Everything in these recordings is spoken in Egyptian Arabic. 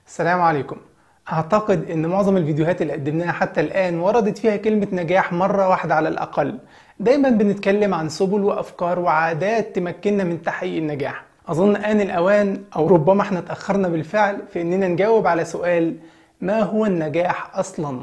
السلام عليكم أعتقد إن معظم الفيديوهات اللي قدمناها حتى الآن وردت فيها كلمة نجاح مرة واحدة على الأقل دايما بنتكلم عن سبل وأفكار وعادات تمكننا من تحقيق النجاح أظن آن الأوان أو ربما احنا تأخرنا بالفعل في إننا نجاوب على سؤال ما هو النجاح أصلاً؟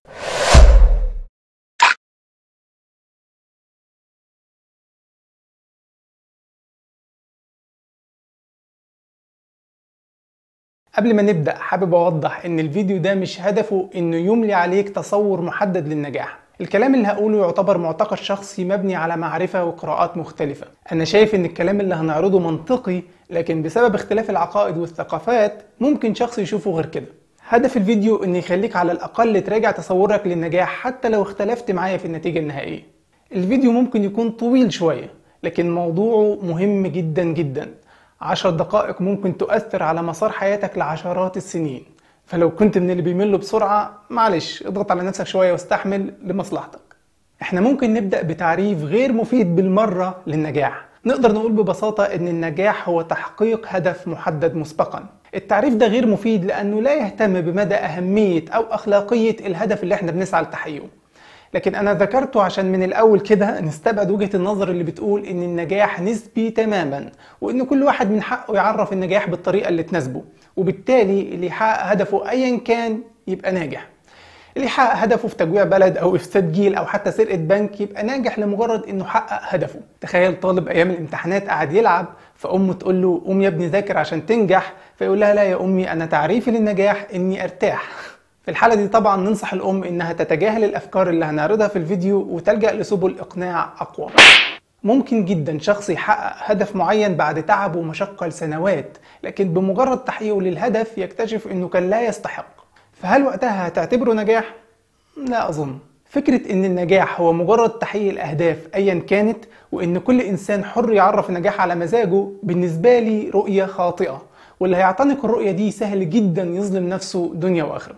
قبل ما نبدأ حابب أوضح إن الفيديو ده مش هدفه إنه يملي عليك تصور محدد للنجاح الكلام اللي هقوله يعتبر معتقد شخصي مبني على معرفة وقراءات مختلفة أنا شايف إن الكلام اللي هنعرضه منطقي لكن بسبب اختلاف العقائد والثقافات ممكن شخص يشوفه غير كده هدف الفيديو إن يخليك على الأقل تراجع تصورك للنجاح حتى لو اختلفت معايا في النتيجة النهائية الفيديو ممكن يكون طويل شوية لكن موضوعه مهم جدا جدا عشر دقائق ممكن تؤثر على مسار حياتك لعشرات السنين فلو كنت من اللي بيملوا بسرعة معلش اضغط على نفسك شوية واستحمل لمصلحتك احنا ممكن نبدأ بتعريف غير مفيد بالمرة للنجاح نقدر نقول ببساطة ان النجاح هو تحقيق هدف محدد مسبقا التعريف ده غير مفيد لانه لا يهتم بمدى اهمية او اخلاقية الهدف اللي احنا بنسعى لتحقيقه لكن انا ذكرته عشان من الاول كده نستبعد وجهه النظر اللي بتقول ان النجاح نسبي تماما وان كل واحد من حقه يعرف النجاح بالطريقه اللي تناسبه وبالتالي اللي يحقق هدفه ايا كان يبقى ناجح اللي يحقق هدفه في تجويع بلد او افساد جيل او حتى سرقه بنك يبقى ناجح لمجرد انه حقق هدفه تخيل طالب ايام الامتحانات قاعد يلعب فامه تقول له قوم يا ابني ذاكر عشان تنجح فيقول لها لا يا امي انا تعريفي للنجاح اني ارتاح في الحالة دي طبعا ننصح الأم إنها تتجاهل الأفكار اللي هنعرضها في الفيديو وتلجأ لسبل إقناع أقوى. ممكن جدا شخص يحقق هدف معين بعد تعب ومشقة لسنوات، لكن بمجرد تحقيقه للهدف يكتشف إنه كان لا يستحق. فهل وقتها هتعتبره نجاح؟ لا أظن. فكرة إن النجاح هو مجرد تحقيق الأهداف أيا كانت وإن كل إنسان حر يعرف النجاح على مزاجه بالنسبة لي رؤية خاطئة واللي هيعتنق الرؤية دي سهل جدا يظلم نفسه دنيا وآخرة.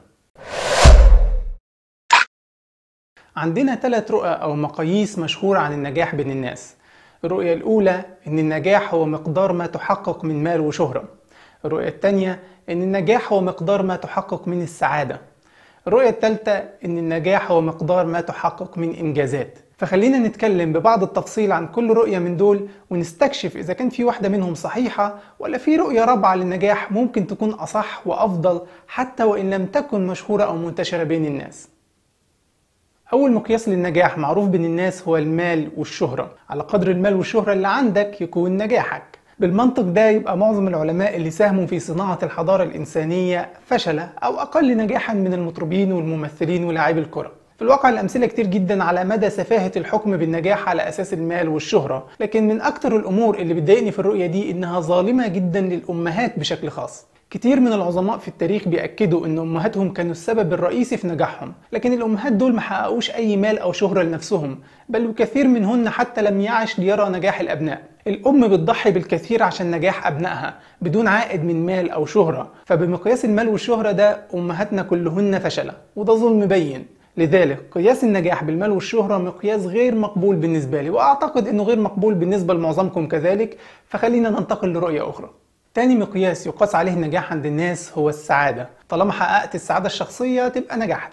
عندنا ثلاث رؤى أو مقاييس مشهورة عن النجاح بين الناس الرؤية الأولى إن النجاح هو مقدار ما تحقق من مال وشهرة الرؤية الثانية إن النجاح هو مقدار ما تحقق من السعادة الرؤية الثالثة إن النجاح هو مقدار ما تحقق من إنجازات فخلينا نتكلم ببعض التفصيل عن كل رؤية من دول ونستكشف إذا كان في واحدة منهم صحيحة ولا في رؤية رابعة للنجاح ممكن تكون أصح وأفضل حتى وإن لم تكن مشهورة أو منتشرة بين الناس أول مقياس للنجاح معروف بين الناس هو المال والشهرة على قدر المال والشهرة اللي عندك يكون نجاحك بالمنطق ده يبقى معظم العلماء اللي ساهموا في صناعة الحضارة الإنسانية فشلة أو أقل نجاحا من المطربين والممثلين ولاعبي الكرة في الواقع الأمثلة كتير جدا على مدى سفاهة الحكم بالنجاح على أساس المال والشهرة لكن من أكتر الأمور اللي بتضايقني في الرؤية دي إنها ظالمة جدا للأمهات بشكل خاص كتير من العظماء في التاريخ بيأكدوا ان امهاتهم كانوا السبب الرئيسي في نجاحهم لكن الامهات دول ما حققوش اي مال او شهرة لنفسهم بل وكثير منهن حتى لم يعش ليرى نجاح الابناء الام بتضحي بالكثير عشان نجاح ابنائها بدون عائد من مال او شهرة فبمقياس المال والشهرة ده امهاتنا كلهن فشلة وده ظلم بين لذلك قياس النجاح بالمال والشهرة مقياس غير مقبول بالنسبة لي وأعتقد أنه غير مقبول بالنسبة لمعظمكم كذلك فخلينا ننتقل لرؤية أخرى تاني مقياس يقاس عليه النجاح عند الناس هو السعادة طالما حققت السعادة الشخصية تبقى نجحت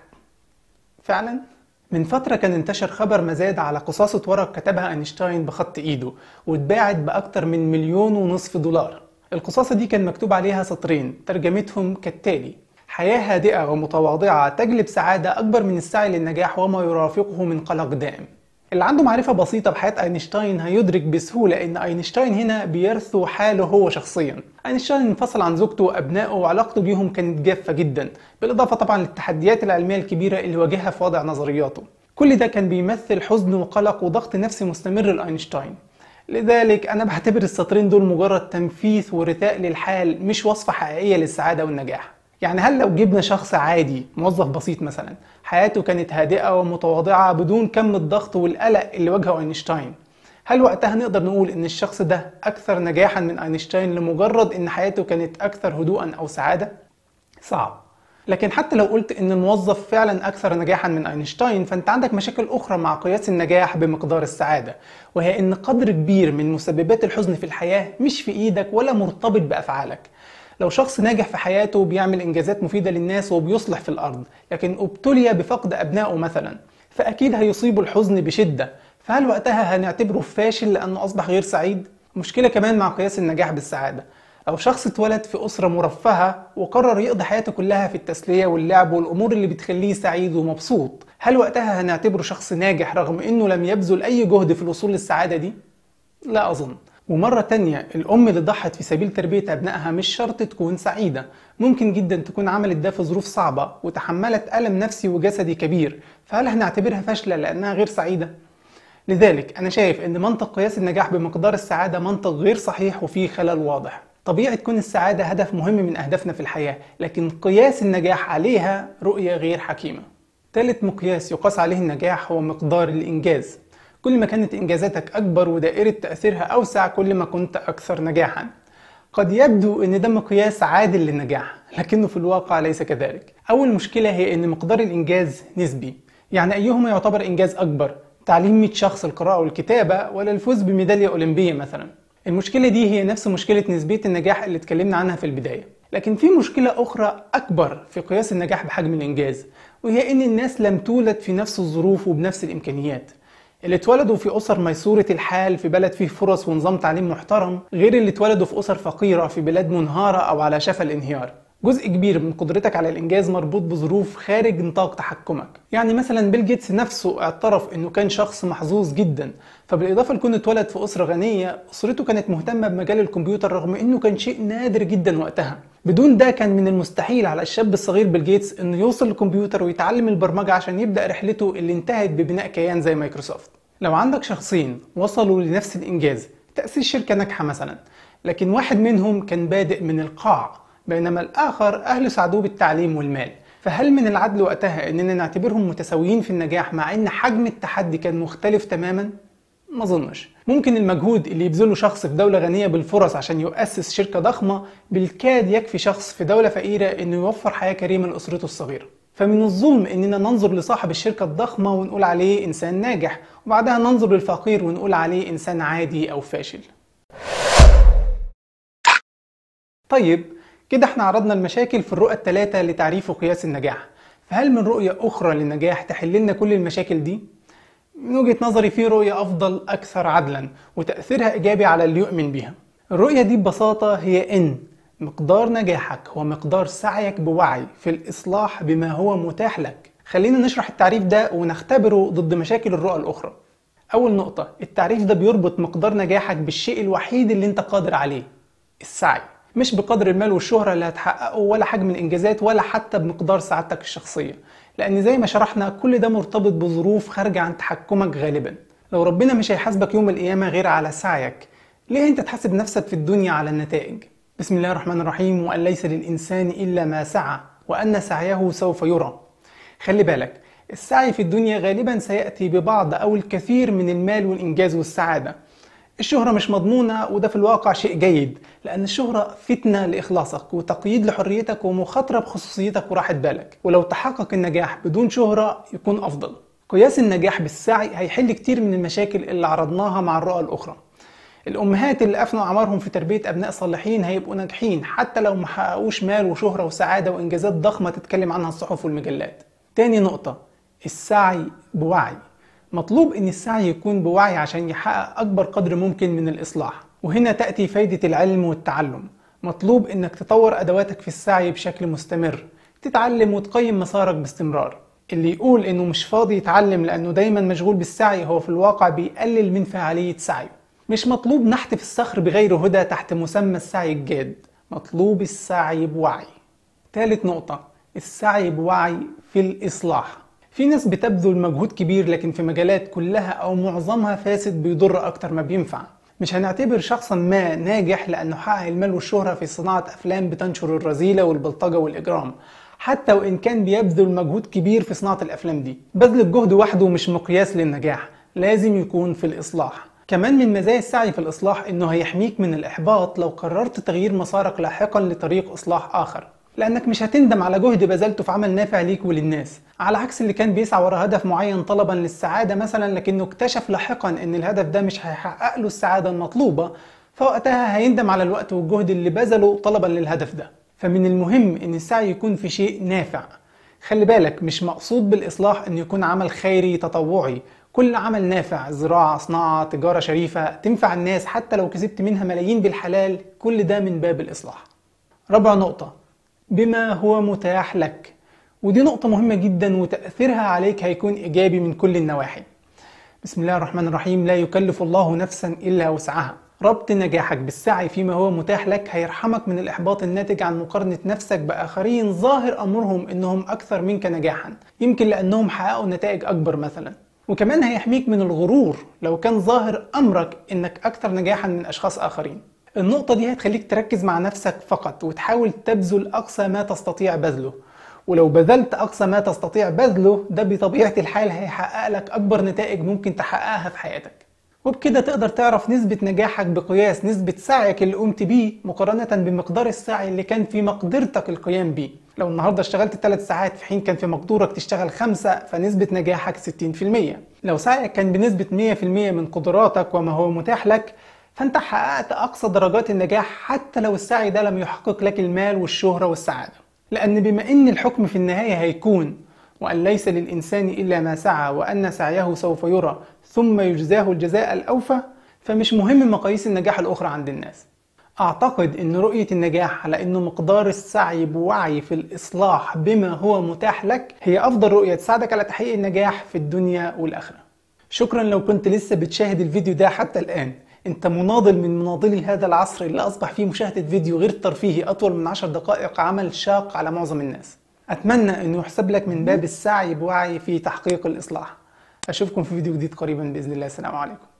فعلا من فترة كان انتشر خبر مزاد على قصاصة ورق كتبها أينشتاين بخط إيده واتباعت بأكتر من مليون ونصف دولار القصاصة دي كان مكتوب عليها سطرين ترجمتهم كالتالي حياة هادئة ومتواضعة تجلب سعادة أكبر من السعي للنجاح وما يرافقه من قلق دائم اللي عنده معرفة بسيطة بحياة أينشتاين هيدرك بسهولة إن أينشتاين هنا بيرثو حاله هو شخصيا. أينشتاين انفصل عن زوجته وأبنائه وعلاقته بيهم كانت جافة جدا، بالإضافة طبعا للتحديات العلمية الكبيرة اللي واجهها في وضع نظرياته. كل ده كان بيمثل حزن وقلق وضغط نفسي مستمر لأينشتاين. لذلك أنا بعتبر السطرين دول مجرد تنفيذ ورثاء للحال مش وصفة حقيقية للسعادة والنجاح. يعني هل لو جبنا شخص عادي موظف بسيط مثلا حياته كانت هادئة ومتواضعة بدون كم الضغط والقلق اللي واجهه أينشتاين هل وقتها نقدر نقول ان الشخص ده اكثر نجاحا من اينشتاين لمجرد ان حياته كانت اكثر هدوءا او سعادة؟ صعب لكن حتى لو قلت ان الموظف فعلا اكثر نجاحا من اينشتاين فانت عندك مشاكل اخرى مع قياس النجاح بمقدار السعادة وهي ان قدر كبير من مسببات الحزن في الحياة مش في ايدك ولا مرتبط بافعالك لو شخص ناجح في حياته وبيعمل إنجازات مفيدة للناس وبيصلح في الأرض لكن ابتلي بفقد أبنائه مثلا فأكيد هيصيبه الحزن بشدة فهل وقتها هنعتبره فاشل لأنه أصبح غير سعيد؟ مشكلة كمان مع قياس النجاح بالسعادة أو شخص اتولد في أسرة مرفهة وقرر يقضي حياته كلها في التسلية واللعب والأمور اللي بتخليه سعيد ومبسوط هل وقتها هنعتبره شخص ناجح رغم إنه لم يبذل أي جهد في الوصول للسعادة دي؟ لا أظن ومرة تانية الأم اللي ضحت في سبيل تربية أبنائها مش شرط تكون سعيدة ممكن جدا تكون عملت ده في ظروف صعبة وتحملت ألم نفسي وجسدي كبير فهل هنعتبرها فاشلة لأنها غير سعيدة؟ لذلك أنا شايف أن منطق قياس النجاح بمقدار السعادة منطق غير صحيح وفيه خلل واضح طبيعي تكون السعادة هدف مهم من أهدافنا في الحياة لكن قياس النجاح عليها رؤية غير حكيمة ثالث مقياس يقاس عليه النجاح هو مقدار الإنجاز كل ما كانت إنجازاتك أكبر ودائرة تأثيرها أوسع كل ما كنت أكثر نجاحا قد يبدو أن ده مقياس عادل للنجاح لكنه في الواقع ليس كذلك أول مشكلة هي أن مقدار الإنجاز نسبي يعني أيهما يعتبر إنجاز أكبر تعليم 100 شخص القراءة والكتابة ولا الفوز بميدالية أولمبية مثلا المشكلة دي هي نفس مشكلة نسبية النجاح اللي اتكلمنا عنها في البداية لكن في مشكلة أخرى أكبر في قياس النجاح بحجم الإنجاز وهي إن الناس لم تولد في نفس الظروف وبنفس الإمكانيات اللي اتولدوا في أسر ميسورة الحال في بلد فيه فرص ونظام تعليم محترم غير اللي اتولدوا في أسر فقيرة في بلاد منهارة أو على شفا الانهيار جزء كبير من قدرتك على الانجاز مربوط بظروف خارج نطاق تحكمك يعني مثلا بيل جيتس نفسه اعترف انه كان شخص محظوظ جدا فبالاضافه لكونه اتولد في اسره غنيه اسرته كانت مهتمه بمجال الكمبيوتر رغم انه كان شيء نادر جدا وقتها بدون ده كان من المستحيل على الشاب الصغير بيل جيتس انه يوصل للكمبيوتر ويتعلم البرمجه عشان يبدا رحلته اللي انتهت ببناء كيان زي مايكروسوفت لو عندك شخصين وصلوا لنفس الانجاز تاسيس شركه ناجحه مثلا لكن واحد منهم كان بادئ من القاع بينما الآخر أهل ساعدوه بالتعليم والمال فهل من العدل وقتها أننا نعتبرهم متساويين في النجاح مع أن حجم التحدي كان مختلف تماما؟ ما اظنش ممكن المجهود اللي يبذله شخص في دولة غنية بالفرص عشان يؤسس شركة ضخمة بالكاد يكفي شخص في دولة فقيرة انه يوفر حياة كريمة لأسرته الصغيرة فمن الظلم اننا ننظر لصاحب الشركة الضخمة ونقول عليه انسان ناجح وبعدها ننظر للفقير ونقول عليه انسان عادي او فاشل طيب كده احنا عرضنا المشاكل في الرؤى الثلاثة لتعريف وقياس النجاح فهل من رؤية أخرى للنجاح تحل لنا كل المشاكل دي؟ من وجهة نظري في رؤية أفضل أكثر عدلا وتأثيرها إيجابي على اللي يؤمن بها الرؤية دي ببساطة هي إن مقدار نجاحك هو مقدار سعيك بوعي في الإصلاح بما هو متاح لك خلينا نشرح التعريف ده ونختبره ضد مشاكل الرؤى الأخرى أول نقطة التعريف ده بيربط مقدار نجاحك بالشيء الوحيد اللي أنت قادر عليه السعي مش بقدر المال والشهرة اللي هتحققه ولا حجم الإنجازات ولا حتى بمقدار سعادتك الشخصية لأن زي ما شرحنا كل ده مرتبط بظروف خارجة عن تحكمك غالبا لو ربنا مش هيحاسبك يوم القيامة غير على سعيك ليه انت تحاسب نفسك في الدنيا على النتائج بسم الله الرحمن الرحيم وأن ليس للإنسان إلا ما سعى وأن سعيه سوف يرى خلي بالك السعي في الدنيا غالبا سيأتي ببعض أو الكثير من المال والإنجاز والسعادة الشهرة مش مضمونة وده في الواقع شيء جيد لأن الشهرة فتنة لإخلاصك وتقييد لحريتك ومخاطرة بخصوصيتك وراحة بالك ولو تحقق النجاح بدون شهرة يكون أفضل قياس النجاح بالسعي هيحل كتير من المشاكل اللي عرضناها مع الرؤى الأخرى الأمهات اللي أفنوا أعمارهم في تربية أبناء صالحين هيبقوا ناجحين حتى لو ما حققوش مال وشهرة وسعادة وإنجازات ضخمة تتكلم عنها الصحف والمجلات تاني نقطة السعي بوعي مطلوب ان السعي يكون بوعي عشان يحقق اكبر قدر ممكن من الاصلاح وهنا تاتي فايده العلم والتعلم مطلوب انك تطور ادواتك في السعي بشكل مستمر تتعلم وتقيم مسارك باستمرار اللي يقول انه مش فاضي يتعلم لانه دايما مشغول بالسعي هو في الواقع بيقلل من فعاليه سعيه مش مطلوب نحت في الصخر بغير هدى تحت مسمى السعي الجاد مطلوب السعي بوعي ثالث نقطه السعي بوعي في الاصلاح في ناس بتبذل مجهود كبير لكن في مجالات كلها او معظمها فاسد بيضر اكتر ما بينفع مش هنعتبر شخصا ما ناجح لانه حقق المال والشهرة في صناعة افلام بتنشر الرذيلة والبلطجة والاجرام حتى وان كان بيبذل مجهود كبير في صناعة الافلام دي بذل الجهد وحده مش مقياس للنجاح لازم يكون في الاصلاح كمان من مزايا السعي في الاصلاح انه هيحميك من الاحباط لو قررت تغيير مسارك لاحقا لطريق اصلاح اخر لانك مش هتندم على جهد بذلته في عمل نافع ليك وللناس على عكس اللي كان بيسعى ورا هدف معين طلبا للسعادة مثلا لكنه اكتشف لاحقا ان الهدف ده مش هيحقق له السعادة المطلوبة فوقتها هيندم على الوقت والجهد اللي بذله طلبا للهدف ده فمن المهم ان السعي يكون في شيء نافع خلي بالك مش مقصود بالإصلاح أن يكون عمل خيري تطوعي كل عمل نافع زراعة صناعة تجارة شريفة تنفع الناس حتى لو كسبت منها ملايين بالحلال كل ده من باب الإصلاح رابع نقطة بما هو متاح لك ودي نقطة مهمة جدا وتأثيرها عليك هيكون إيجابي من كل النواحي بسم الله الرحمن الرحيم لا يكلف الله نفسا إلا وسعها ربط نجاحك بالسعي فيما هو متاح لك هيرحمك من الإحباط الناتج عن مقارنة نفسك بآخرين ظاهر أمرهم إنهم أكثر منك نجاحا يمكن لأنهم حققوا نتائج أكبر مثلا وكمان هيحميك من الغرور لو كان ظاهر أمرك إنك أكثر نجاحا من أشخاص آخرين النقطة دي هتخليك تركز مع نفسك فقط وتحاول تبذل أقصى ما تستطيع بذله ولو بذلت أقصى ما تستطيع بذله ده بطبيعة الحال هيحقق لك أكبر نتائج ممكن تحققها في حياتك وبكده تقدر تعرف نسبة نجاحك بقياس نسبة سعيك اللي قمت بيه مقارنة بمقدار السعي اللي كان في مقدرتك القيام بيه لو النهاردة اشتغلت 3 ساعات في حين كان في مقدورك تشتغل 5 فنسبة نجاحك 60% لو سعيك كان بنسبة 100% من قدراتك وما هو متاح لك فانت حققت اقصى درجات النجاح حتى لو السعي ده لم يحقق لك المال والشهرة والسعادة لان بما ان الحكم في النهاية هيكون وأن ليس للإنسان إلا ما سعى وأن سعيه سوف يرى ثم يجزاه الجزاء الأوفى فمش مهم مقاييس النجاح الأخرى عند الناس أعتقد أن رؤية النجاح على أنه مقدار السعي بوعي في الإصلاح بما هو متاح لك هي أفضل رؤية تساعدك على تحقيق النجاح في الدنيا والآخرة شكرا لو كنت لسه بتشاهد الفيديو ده حتى الآن انت مناضل من مناضلي هذا العصر اللي اصبح فيه مشاهدة فيديو غير ترفيهي اطول من 10 دقائق عمل شاق على معظم الناس اتمنى انه يحسب لك من باب السعي بوعي في تحقيق الاصلاح اشوفكم في فيديو جديد قريبا باذن الله السلام عليكم